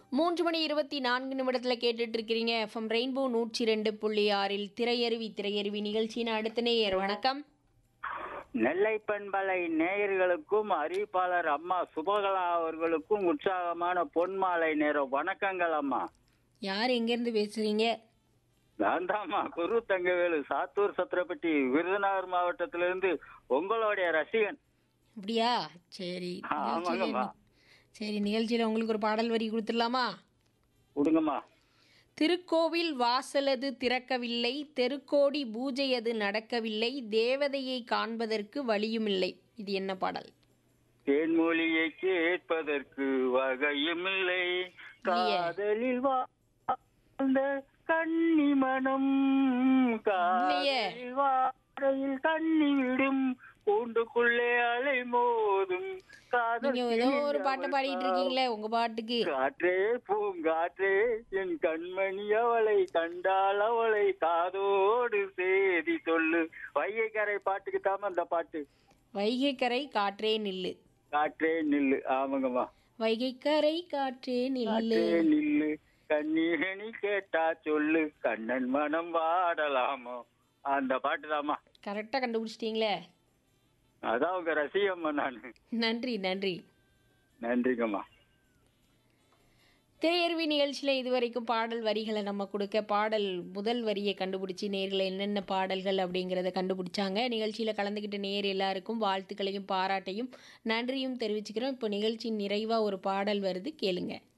மூன்று மணி இருபத்தி நான்கு நிமிடத்தில் கேட்டுட்டு இருக்கிறீங்க எஃப்எம் ரெயின்போ நூற்றி ரெண்டு புள்ளி ஆறில் திரையருவி திரையருவி நிகழ்ச்சியின் அடுத்த நேயர் வணக்கம் நெல்லை பண்பலை நேயர்களுக்கும் அறிவிப்பாளர் அம்மா சுபகலா அவர்களுக்கும் உற்சாகமான பொன்மாலை நேரம் வணக்கங்கள் அம்மா யார் எங்கேருந்து பேசுறீங்க நான் தாம்மா குரு தங்கவேலு சாத்தூர் சத்திரப்பட்டி விருதுநகர் மாவட்டத்திலிருந்து உங்களுடைய ரசிகன் அப்படியா சரி நிகழ்ச்சியில ஆமாங்கம்மா. சரி நிகழ்ச்சியில் உங்களுக்கு ஒரு பாடல் வரி கொடுத்துடலாமா கொடுங்கம்மா திருக்கோவில் வாசலது திறக்கவில்லை தெருக்கோடி பூஜையது நடக்கவில்லை தேவதையை காண்பதற்கு வழியுமில்லை இது என்ன பாடல் தேன்மொழியை கேட்பதற்கு வகையுமில்லை காதலில் வாழ்ந்த கன்னி மனம் காதலில் வாரையில் கண்ணி விடும் கூண்டுக்குள்ளே அலை மோதும் காதல் நீங்க ஏதோ ஒரு பாட்டை பாடிட்டு இருக்கீங்களே உங்க பாட்டுக்கு காற்றே பூங்காற்றே என் கண்மணி அவளை கண்டால் அவளை காதோடு சேதி சொல்லு வைகைக்கரை பாட்டுக்கு தாம அந்த பாட்டு வைகைக்கரை காற்றே நில்லு காற்றே நில்லு ஆமாங்கம்மா வைகைக்கரை காற்றே நில்லு காற்றே நில்லு கண்ணீரணி கேட்டா சொல்லு கண்ணன் மனம் வாடலாமோ அந்த பாட்டு தாமா கரெக்டா கண்டுபிடிச்சிட்டீங்களே அதான் உங்க ரசிகம்மா நானு நன்றி நன்றி நன்றிங்கம்மா திரையருவி நிகழ்ச்சியில் இதுவரைக்கும் பாடல் வரிகளை நம்ம கொடுக்க பாடல் முதல் வரியை கண்டுபிடிச்சி நேரில் என்னென்ன பாடல்கள் அப்படிங்கிறத கண்டுபிடிச்சாங்க நிகழ்ச்சியில் கலந்துக்கிட்ட நேர் எல்லாருக்கும் வாழ்த்துக்களையும் பாராட்டையும் நன்றியும் தெரிவிச்சுக்கிறோம் இப்போ நிகழ்ச்சியின் நிறைவாக ஒரு பாடல் வருது கேளுங்க